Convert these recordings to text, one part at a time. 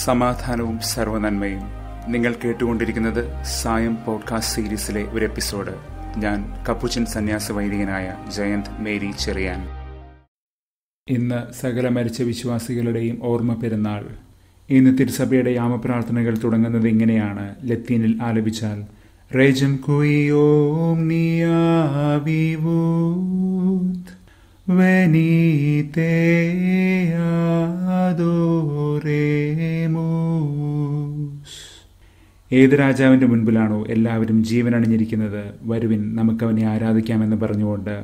സമാധാനവും സർവനന്മയും നിങ്ങൾ കേട്ടുകൊണ്ടിരിക്കുന്നത് സായം പോഡ്കാസ്റ്റ് സീരീസിലെ ഒരു എപ്പിസോഡ് ഞാൻ കപ്പുച്ചൻ സന്യാസ വൈദികനായ ജയന്ത് മേരി ചെറിയാൻ ഇന്ന് സകല മരിച്ച വിശ്വാസികളുടെയും ഓർമ്മ പെരുന്നാൾ ഇന്ന് തിരുസഭയുടെ യാമപ്രാർത്ഥനകൾ തുടങ്ങുന്നത് ഇങ്ങനെയാണ് ലത്തീനിൽ ആലപിച്ചാൽ റേജം കുയോം നിയാവിവൂത് venite adoremus ഏത് രാജാവിന്റെ മുൻപിലാണോ എല്ലാവരും ജീവൻ അണിഞ്ഞിരിക്കുന്നത് വരുവിൻ നമുക്കവനെ ആരാധിക്കാമെന്ന് പറഞ്ഞുകൊണ്ട്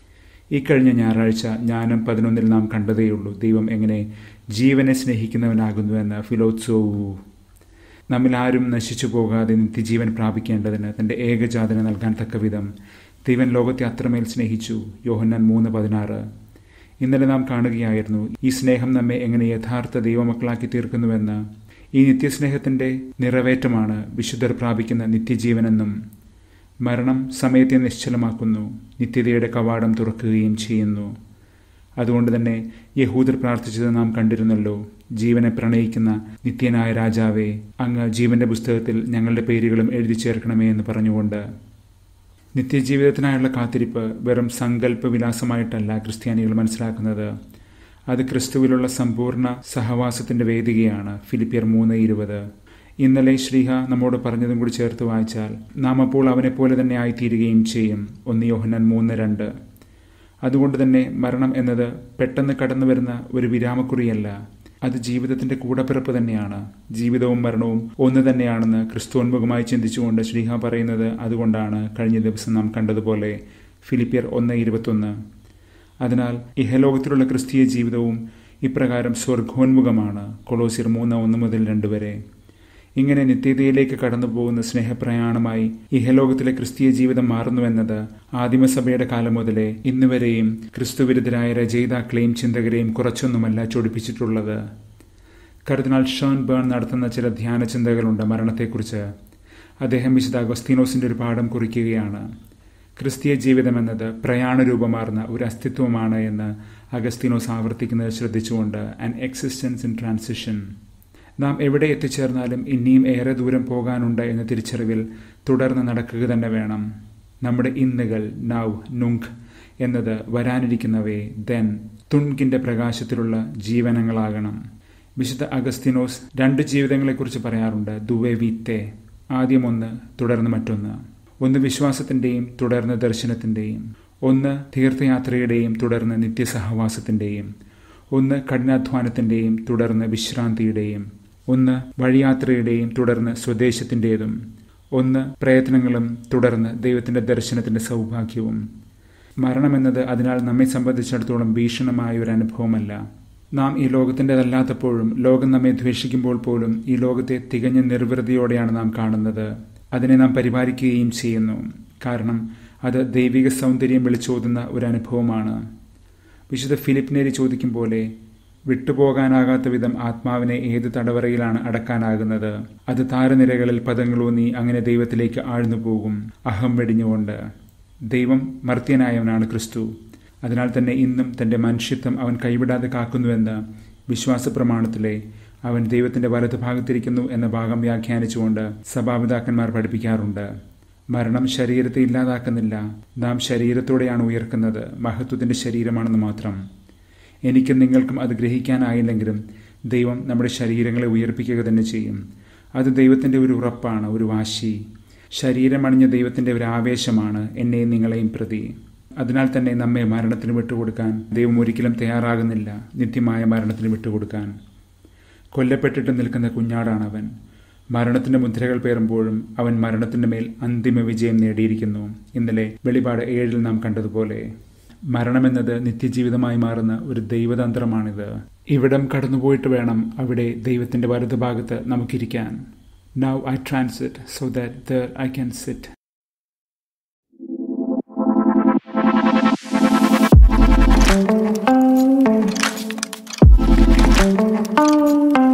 ഈ കഴിഞ്ഞ ഞായറാഴ്ച ജ്ഞാനം പതിനൊന്നിൽ നാം കണ്ടതേയുള്ളൂ ദൈവം എങ്ങനെ ജീവനെ സ്നേഹിക്കുന്നവനാകുന്നുവെന്ന് ഫിലോത്സോവു നമ്മിൽ ആരും നശിച്ചു പോകാതെ നിത്യജീവൻ പ്രാപിക്കേണ്ടതിന് തന്റെ ഏകജാതന നൽകാൻ തക്കവിധം ദൈവൻ ലോകത്തെ അത്രമേൽ സ്നേഹിച്ചു യോഹന്നാൻ മൂന്ന് പതിനാറ് ഇന്നലെ നാം കാണുകയായിരുന്നു ഈ സ്നേഹം നമ്മെ എങ്ങനെ യഥാർത്ഥ ദൈവമക്കളാക്കി തീർക്കുന്നുവെന്ന് ഈ നിത്യസ്നേഹത്തിന്റെ നിറവേറ്റമാണ് വിശുദ്ധർ പ്രാപിക്കുന്ന നിത്യജീവനെന്നും മരണം സമയത്തെ നിശ്ചലമാക്കുന്നു നിത്യതയുടെ കവാടം തുറക്കുകയും ചെയ്യുന്നു അതുകൊണ്ട് തന്നെ യഹൂദർ പ്രാർത്ഥിച്ചത് നാം കണ്ടിരുന്നല്ലോ ജീവനെ പ്രണയിക്കുന്ന നിത്യനായ രാജാവേ അങ്ങ് ജീവന്റെ പുസ്തകത്തിൽ ഞങ്ങളുടെ പേരുകളും എഴുതി ചേർക്കണമേ എന്ന് പറഞ്ഞുകൊണ്ട് നിത്യജീവിതത്തിനായുള്ള കാത്തിരിപ്പ് വെറും സങ്കല്പ വിലാസമായിട്ടല്ല ക്രിസ്ത്യാനികൾ മനസ്സിലാക്കുന്നത് അത് ക്രിസ്തുവിലുള്ള സമ്പൂർണ്ണ സഹവാസത്തിന്റെ വേദികയാണ് ഫിലിപ്പിയർ മൂന്ന് ഇരുപത് ഇന്നലെ ശ്രീഹ നമ്മോട് പറഞ്ഞതും കൂടി ചേർത്ത് വായിച്ചാൽ നാം അപ്പോൾ അവനെ പോലെ തന്നെ ആയിത്തീരുകയും ചെയ്യും ഒന്ന് യോഹന്നാൻ മൂന്ന് രണ്ട് അതുകൊണ്ട് തന്നെ മരണം എന്നത് പെട്ടെന്ന് കടന്നു വരുന്ന ഒരു വിരാമക്കുറിയല്ല അത് ജീവിതത്തിന്റെ കൂടപ്പിറപ്പ് തന്നെയാണ് ജീവിതവും മരണവും ഒന്ന് തന്നെയാണെന്ന് ക്രിസ്തോന്മുഖമായി ചിന്തിച്ചുകൊണ്ട് ശ്രീഹ പറയുന്നത് അതുകൊണ്ടാണ് കഴിഞ്ഞ ദിവസം നാം കണ്ടതുപോലെ ഫിലിപ്പിയർ ഒന്ന് ഇരുപത്തൊന്ന് അതിനാൽ ഇഹലോകത്തിലുള്ള ക്രിസ്തീയ ജീവിതവും ഇപ്രകാരം സ്വർഗോന്മുഖമാണ് കൊളോസിർ മൂന്ന് ഒന്ന് മുതൽ രണ്ട് വരെ ഇങ്ങനെ നിത്യതയിലേക്ക് കടന്നു പോകുന്ന സ്നേഹപ്രയാണമായി ഇഹലോകത്തിലെ ക്രിസ്തീയ ജീവിതം മാറുന്നുവെന്നത് ആദിമസഭയുടെ കാലം മുതലേ ഇന്നുവരെയും ക്രിസ്തുവിരുദ്ധരായ രചയിതാക്കളെയും ചിന്തകരെയും കുറച്ചൊന്നുമല്ല ചൊടിപ്പിച്ചിട്ടുള്ളത് കർദിനാൾ ഷോൺ ബേൺ നടത്തുന്ന ചില ധ്യാന ചിന്തകളുണ്ട് മരണത്തെക്കുറിച്ച് അദ്ദേഹം വിശുദ്ധ അഗസ്തീനോസിന്റെ ഒരു പാഠം കുറിക്കുകയാണ് ക്രിസ്തീയ ജീവിതം എന്നത് പ്രയാണരൂപമാർന്ന ഒരു അസ്തിത്വമാണ് എന്ന് അഗസ്തീനോസ് ആവർത്തിക്കുന്നത് ശ്രദ്ധിച്ചുകൊണ്ട് ആൻ എക്സിസ്റ്റൻസ് ഇൻ ട്രാൻസിഷൻ നാം എവിടെ എത്തിച്ചേർന്നാലും ഇനിയും ഏറെ ദൂരം പോകാനുണ്ട് എന്ന തിരിച്ചറിവിൽ തുടർന്ന് നടക്കുക തന്നെ വേണം നമ്മുടെ ഇന്നുകൾ നൗ നുങ്ക് എന്നത് വരാനിരിക്കുന്നവയെ ദെൻ തുൺകിന്റെ പ്രകാശത്തിലുള്ള ജീവനങ്ങളാകണം വിശുദ്ധ അഗസ്തിനോസ് രണ്ട് ജീവിതങ്ങളെക്കുറിച്ച് പറയാറുണ്ട് ദുവേ വീത്തെ ആദ്യം ഒന്ന് തുടർന്ന് മറ്റൊന്ന് ഒന്ന് വിശ്വാസത്തിന്റെയും തുടർന്ന് ദർശനത്തിന്റെയും ഒന്ന് തീർത്ഥയാത്രയുടെയും തുടർന്ന് നിത്യസഹവാസത്തിന്റെയും ഒന്ന് കഠിനാധ്വാനത്തിന്റെയും തുടർന്ന് വിശ്രാന്തിയുടെയും ഒന്ന് വഴിയാത്രയുടെയും തുടർന്ന് സ്വദേശത്തിൻ്റെതും ഒന്ന് പ്രയത്നങ്ങളും തുടർന്ന് ദൈവത്തിന്റെ ദർശനത്തിന്റെ സൗഭാഗ്യവും മരണമെന്നത് അതിനാൽ നമ്മെ സംബന്ധിച്ചിടത്തോളം ഭീഷണമായ ഒരു അനുഭവമല്ല നാം ഈ ലോകത്തിൻ്റെതല്ലാത്തപ്പോഴും ലോകം നമ്മെ ദ്വേഷിക്കുമ്പോൾ പോലും ഈ ലോകത്തെ തികഞ്ഞ നിർവൃതിയോടെയാണ് നാം കാണുന്നത് അതിനെ നാം പരിപാലിക്കുകയും ചെയ്യുന്നു കാരണം അത് ദൈവിക സൗന്ദര്യം വിളിച്ചോതുന്ന ഒരു അനുഭവമാണ് വിശുദ്ധ ഫിലിപ്പ് നേരി ചോദിക്കും പോലെ വിട്ടുപോകാനാകാത്ത വിധം ആത്മാവിനെ ഏത് തടവറയിലാണ് അടക്കാനാകുന്നത് അത് താരനിരകളിൽ പദങ്ങളൂന്നി അങ്ങനെ ദൈവത്തിലേക്ക് ആഴ്ന്നു പോകും അഹം വെടിഞ്ഞുകൊണ്ട് ദൈവം മർത്യനായവനാണ് ക്രിസ്തു അതിനാൽ തന്നെ ഇന്നും തന്റെ മനുഷ്യത്വം അവൻ കൈവിടാതെ കാക്കുന്നുവെന്ന് വിശ്വാസ പ്രമാണത്തിലെ അവൻ ദൈവത്തിന്റെ വലതുഭാഗത്തിരിക്കുന്നു എന്ന ഭാഗം വ്യാഖ്യാനിച്ചുകൊണ്ട് സഭാപിതാക്കന്മാർ പഠിപ്പിക്കാറുണ്ട് മരണം ശരീരത്തെ ഇല്ലാതാക്കുന്നില്ല നാം ശരീരത്തോടെയാണ് ഉയർക്കുന്നത് മഹത്വത്തിന്റെ ശരീരമാണെന്ന് മാത്രം എനിക്കും നിങ്ങൾക്കും അത് ഗ്രഹിക്കാനായില്ലെങ്കിലും ദൈവം നമ്മുടെ ശരീരങ്ങളെ ഉയർപ്പിക്കുക തന്നെ ചെയ്യും അത് ദൈവത്തിന്റെ ഒരു ഉറപ്പാണ് ഒരു വാശി ശരീരമണിഞ്ഞ ദൈവത്തിന്റെ ഒരു ആവേശമാണ് എന്നെയും നിങ്ങളെയും പ്രതി അതിനാൽ തന്നെ നമ്മെ മരണത്തിന് വിട്ടുകൊടുക്കാൻ ദൈവം ഒരിക്കലും തയ്യാറാകുന്നില്ല നിത്യമായ മരണത്തിന് വിട്ടുകൊടുക്കാൻ കൊല്ലപ്പെട്ടിട്ട് നിൽക്കുന്ന കുഞ്ഞാടാണ് അവൻ മരണത്തിന്റെ മുദ്രകൾ പേറുമ്പോഴും അവൻ മരണത്തിന്റെ മേൽ അന്തിമ വിജയം നേടിയിരിക്കുന്നു ഇന്നലെ വെളിപാട് ഏഴിൽ നാം കണ്ടതുപോലെ മരണമെന്നത് നിത്യജീവിതമായി മാറുന്ന ഒരു ദൈവതന്ത്രമാണിത് ഇവിടം കടന്നുപോയിട്ട് വേണം അവിടെ ദൈവത്തിന്റെ വലതുഭാഗത്ത് നമുക്കിരിക്കാൻ now I transit so that there I can sit thank you